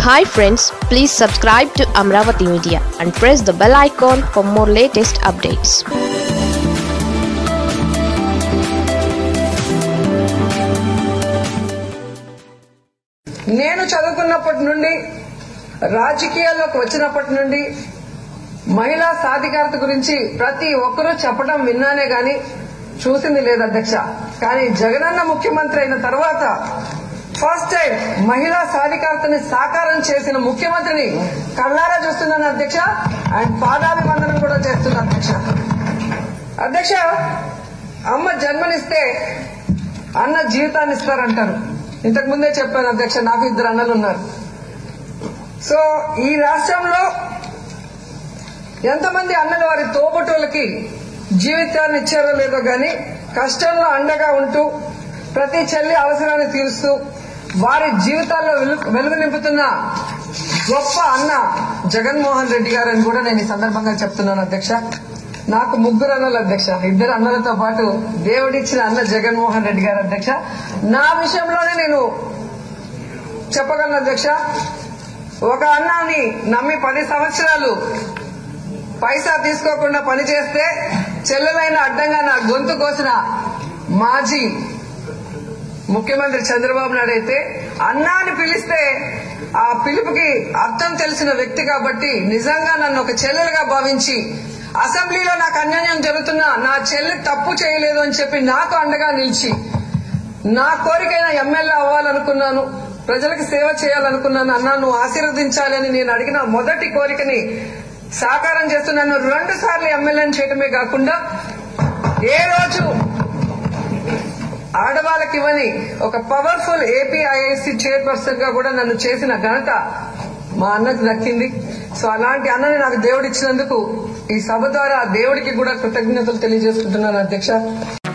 hi friends please subscribe to Amaravati media and press the bell icon for more latest updates నేను చదువుకున్నప్పటి నుండి రాజకీయాల్లోకి వచ్చినప్పటి నుండి మహిళా సాధికారత గురించి ప్రతి ఒక్కరూ చెప్పడం విన్నానే గాని చూసింది లేదు అధ్యక్ష కానీ జగనన్న ముఖ్యమంత్రి అయిన తర్వాత ఫస్ట్ టైం మహిళా సాధికారతని సాకారం చేసిన ముఖ్యమంత్రిని కళ్ళారా చూస్తున్నాను అధ్యక్ష అండ్ పాదాభివందనం కూడా చేస్తున్నా అధ్యక్ష అధ్యక్ష అమ్మ జన్మనిస్తే అన్న జీవితాన్ని ఇస్తారంటారు ఇంతకు ముందే చెప్పాను అధ్యక్ష నాకు ఇద్దరు అన్నలు ఉన్నారు సో ఈ రాష్ట్రంలో ఎంతమంది అన్నలు వారి తోబుట్టులకి జీవితాన్ని ఇచ్చారో లేదో గాని కష్టంలో అండగా ఉంటూ ప్రతి చెల్లి అవసరాన్ని తీరుస్తూ వారి జీవితాల్లో వెలుగు- వెలుగు నింపుతున్న గొప్ప అన్న జగన్మోహన్ రెడ్డి గారు అని కూడా నేను ఈ సందర్భంగా చెప్తున్నాను అధ్యక్ష నాకు ముగ్గురు అన్నలు అధ్యక్ష ఇద్దరు అన్నలతో పాటు దేవుడిచ్చిన అన్న జగన్మోహన్ రెడ్డి గారు అధ్యక్ష నా విషయంలోనే నేను చెప్పగలను అధ్యక్ష ఒక అన్నాని నమ్మి పది సంవత్సరాలు పైసా తీసుకోకుండా పనిచేస్తే చెల్లెలైన అడ్డంగా నా గొంతు కోసిన మాజీ ముఖ్యమంత్రి చంద్రబాబు నాయుడు అయితే అన్నాని పిలిస్తే ఆ పిలుపుకి అర్థం తెలిసిన వ్యక్తి కాబట్టి నిజంగా నన్ను ఒక చెల్లెలుగా భావించి అసెంబ్లీలో నాకు అన్యాయం జరుగుతున్నా నా చెల్లి తప్పు చేయలేదు అని చెప్పి నాకు అండగా నిలిచి నా కోరికైన ఎమ్మెల్యే అవ్వాలనుకున్నాను ప్రజలకు సేవ చేయాలనుకున్నాను అన్నా నువ్వు ఆశీర్వదించాలని నేను అడిగిన మొదటి కోరికని సాకారం చేస్తున్నాను రెండు సార్లు ఎమ్మెల్యేని చేయడమే కాకుండా ఏ రోజు ఆడవాళ్ళకి ఇవ్వని ఒక పవర్ఫుల్ ఏపీఐఐసి చైర్పర్సన్ గా కూడా నన్ను చేసిన ఘనత మా అన్నకు దక్కింది సో అలాంటి అన్నని నాకు దేవుడు ఇచ్చినందుకు ఈ సభ ద్వారా ఆ దేవుడికి కూడా కృతజ్ఞతలు తెలియజేసుకుంటున్నాను అధ్యక్ష